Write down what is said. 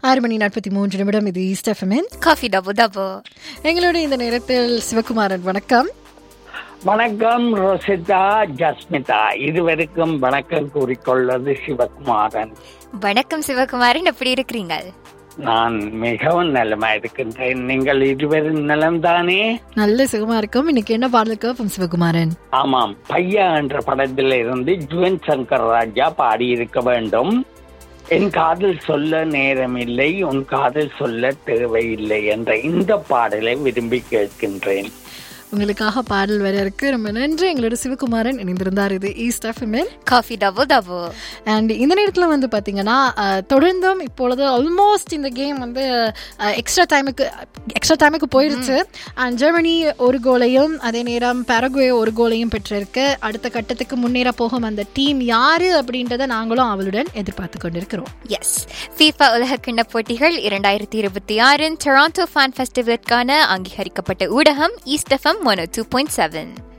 ஆறு மணி நாற்பத்தி மூன்று நிமிடம் இது ஈஸ்ட் எஃப்எம்என் காஃபி டபு டபு எங்களோட இந்த நேரத்தில் சிவகுமாரன் வணக்கம் வணக்கம் ரோசிதா ஜஸ்மிதா இதுவரைக்கும் வணக்கம் கூறிக்கொள்வது சிவகுமாரன் வணக்கம் சிவகுமாரன் எப்படி இருக்கிறீங்க நான் மிகவும் நலமா இருக்கின்றேன் நீங்கள் இருவரும் நலம்தானே நல்ல சுகமா இருக்கும் இன்னைக்கு என்ன பாடல் கேட்போம் சிவகுமாரன் ஆமாம் பையா என்ற படத்தில் இருந்து ஜுவன் சங்கர் ராஜா பாடியிருக்க வேண்டும் என் காதல் சொல்ல நேரமில்லை உன் காதல் சொல்ல தேவையில்லை என்ற இந்த பாடலை விரும்பி கேட்கின்றேன் உங்களுக்காக பாடல் வர இருக்கு ரொம்ப நன்றி எங்களோட சிவகுமாரன் இணைந்திருந்தார் இது ஈஸ்ட் எஃப்எம்என் காஃபி டபு டபு அண்ட் இந்த நேரத்தில் வந்து பார்த்தீங்கன்னா அஹ், தொடர்ந்தும் இப்பொழுது ஆல்மோஸ்ட் இந்த கேம் வந்து எக்ஸ்ட்ரா டைமுக்கு எக்ஸ்ட்ரா டைமுக்கு போயிருச்சு அண்ட் ஜெர்மனி ஒரு கோலையும் அதே நேரம் பேரகுவே ஒரு கோலையும் பெற்றிருக்கு அடுத்த கட்டத்துக்கு முன்னேற போகும் அந்த டீம் யாரு அப்படின்றத நாங்களும் அவளுடன் எதிர்பார்த்து கொண்டிருக்கிறோம் எஸ் ஃபீஃபா உலகக்கிண்ண போட்டிகள் இரண்டாயிரத்தி இருபத்தி ஆறின் டொராண்டோ ஃபேன் ஃபெஸ்டிவலுக்கான அங்கீகரிக்கப்பட்ட ஊடகம் east FM one two point seven